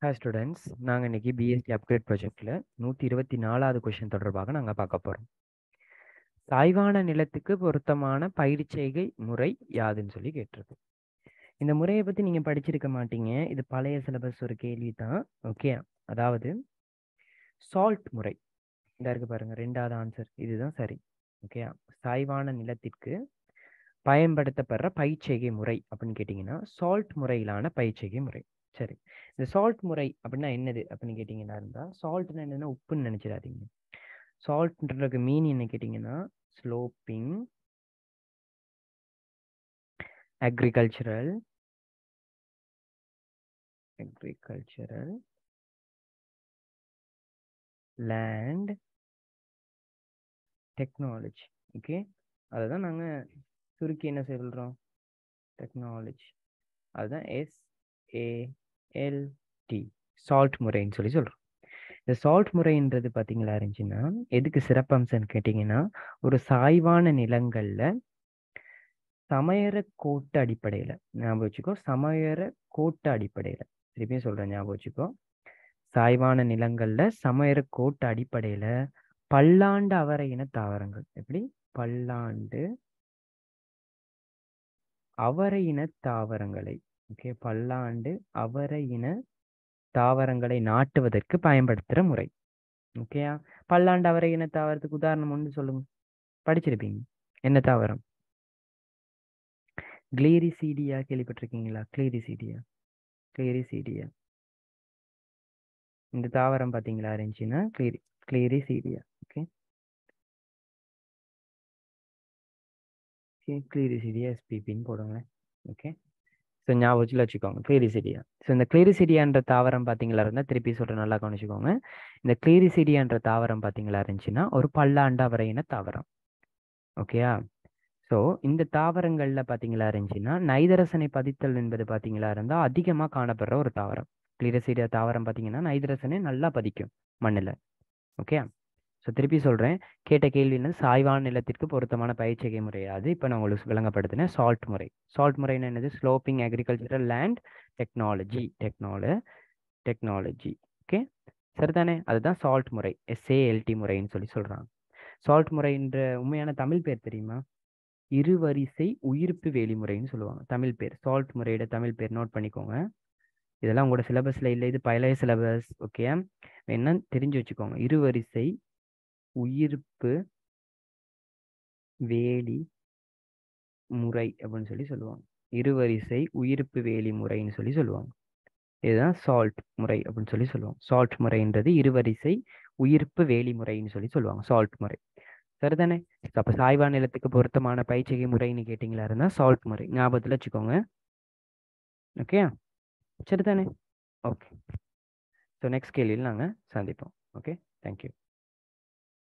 hi students நாங்கள் இன்னைக்கு BSc upgrade ப்ராஜெக்டில் நூற்றி இருபத்தி நாலாவது கொஷின் தொடர்பாக நாங்கள் பார்க்க போகிறோம் சாய்வான நிலத்துக்கு பொருத்தமான பயிர்ச்செய்கை முறை யாதுன்னு சொல்லி கேட்டிருக்கு இந்த முறையை பற்றி நீங்கள் படிச்சிருக்க மாட்டீங்க இது பழைய சிலபஸ் ஒரு கேள்வி தான் ஓகே அதாவது சால்ட் முறை இந்த இருக்கு பாருங்க ரெண்டாவது ஆன்சர் இதுதான் சரி ஓகே சாய்வான நிலத்திற்கு பயன்படுத்தப்படுற பயிர்ச்செய்கை முறை அப்படின்னு கேட்டிங்கன்னா சால்ட் முறையிலான பயிர்ச்செய்கை முறை சரி இந்த சால்ட் முறை அப்படின்னா என்னது அப்படின்னு கேட்டிங்கன்னா இருந்தால் சால்ட்னா என்னென்னா உப்புன்னு நினச்சிடாதீங்க சால்ட்ன்றதுக்கு மீன் என்ன கேட்டிங்கன்னா sloping agricultural agricultural land technology okay அதை தான் நாங்கள் சுருக்கி என்ன சொல்கிறோம் டெக்னாலஜி அதுதான் எஸ்ஏஎல்டி சால்ட் முறைன்னு சொல்லி சொல்கிறோம் இந்த சால்ட் முறைன்றது பார்த்தீங்களா இருந்துச்சுன்னா எதுக்கு சிறப்பம்சம்னு கேட்டிங்கன்னா ஒரு சாய்வான நிலங்களில் சமையற கோட்டு அடிப்படையில் ஞாபகம் வச்சுக்கோ சமையற கோட்டு அடிப்படையில் திருப்பியும் சொல்கிறேன் ஞாபகம் வச்சுக்கோ சாய்வான நிலங்களில் சமையற கோட்டு அடிப்படையில் பல்லாண்டு அவரை இன தாவரங்கள் எப்படி பல்லாண்டு அவரை இன தாவரங்களை ஓகே பல்லாண்டு அவரை இன தாவரங்களை நாட்டுவதற்கு பயன்படுத்துகிற முறை ஓகேயா பல்லாண்டு அவரை இன தாவரத்துக்கு உதாரணம் ஒன்று சொல்லுங்க படிச்சிருப்பீங்க என்ன தாவரம் கிளேரிசீடியா கேள்விப்பட்டிருக்கீங்களா கிளேரிசீடியா கிளேரிசீடியா இந்த தாவரம் பார்த்தீங்களா இருந்துச்சுன்னா கிளேரி கிளேரிசீடியா ஓகே கிளீரிசிடியா எஸ்பிபின்னு போடுங்க ஓகே ஸோ ஞாபகத்தில் வச்சுக்கோங்க கிளீரிசிடியா ஸோ இந்த கிளீரிசிடியான்ற தாவரம் பார்த்தீங்களா இருந்தால் திருப்பி சொல்கிற நல்லா கவனிச்சுக்கோங்க இந்த கிளீரிசிடியான்ற தாவரம் பார்த்தீங்களா இருந்துச்சுன்னா ஒரு பல்லாண்டா வரையின தாவரம் ஓகேயா ஸோ இந்த தாவரங்களில் பார்த்தீங்களா இருந்துச்சுன்னா நைதரசனை பதித்தல் என்பது பார்த்தீங்களா இருந்தால் அதிகமாக காணப்படுற ஒரு தாவரம் கிளீரசீடியா தாவரம் பார்த்தீங்கன்னா நைதரசனை நல்லா பதிக்கும் மண்ணில் ஓகே ஸோ திருப்பி சொல்கிறேன் கேட்ட கேள்வி என்னது சாய்வான நிலத்திற்கு பொருத்தமான பயிற்சிகை முறையாது இப்போ நான் உங்களுக்கு விளங்கப்படுத்தினேன் சால்ட் முறை சால்ட் முறைன்னு என்னது ஸ்லோப்பிங் அக்ரிகல்ச்சரல் லேண்ட் டெக்னாலஜி டெக்னால டெக்னாலஜி ஓகே சரிதானே அதுதான் சால்ட் முறை எஸ்ஏஎல்டி முறைன்னு சொல்லி சொல்கிறாங்க சால்ட் முறைன்ற உண்மையான தமிழ் பேர் தெரியுமா இருவரிசை உயிர்ப்பு வேலி முறைன்னு சொல்லுவாங்க தமிழ் பேர் சால்ட் முறையோட தமிழ் பேர் நோட் பண்ணிக்கோங்க இதெல்லாம் உங்களோட சிலபஸில் இல்லை இது பழைய சிலபஸ் ஓகே வேணா தெரிஞ்சு வச்சுக்கோங்க இருவரிசை உயிர்ப்பு வேலி முறை அப்படின்னு சொல்லி சொல்லுவாங்க இருவரிசை உயிர்ப்பு வேலி முறைன்னு சொல்லி சொல்லுவாங்க இதுதான் சால்ட் முறை அப்படின்னு சொல்லி சொல்லுவாங்க சால்ட் முறைன்றது இருவரிசை உயிர்ப்பு வேலி முறைன்னு சொல்லி சொல்லுவாங்க சால்ட் முறை சரிதானே அப்போ சாய்வா நிலத்துக்கு பொருத்தமான பயிற்சிகை முறைன்னு கேட்டிங்களா இருந்தால் சால்ட் முறை ஞாபகத்தில் வச்சுக்கோங்க ஓகே சரிதானே ஓகே ஸோ நெக்ஸ்ட் கேள்வியில் நாங்கள் சந்திப்போம் ஓகே தேங்க்யூ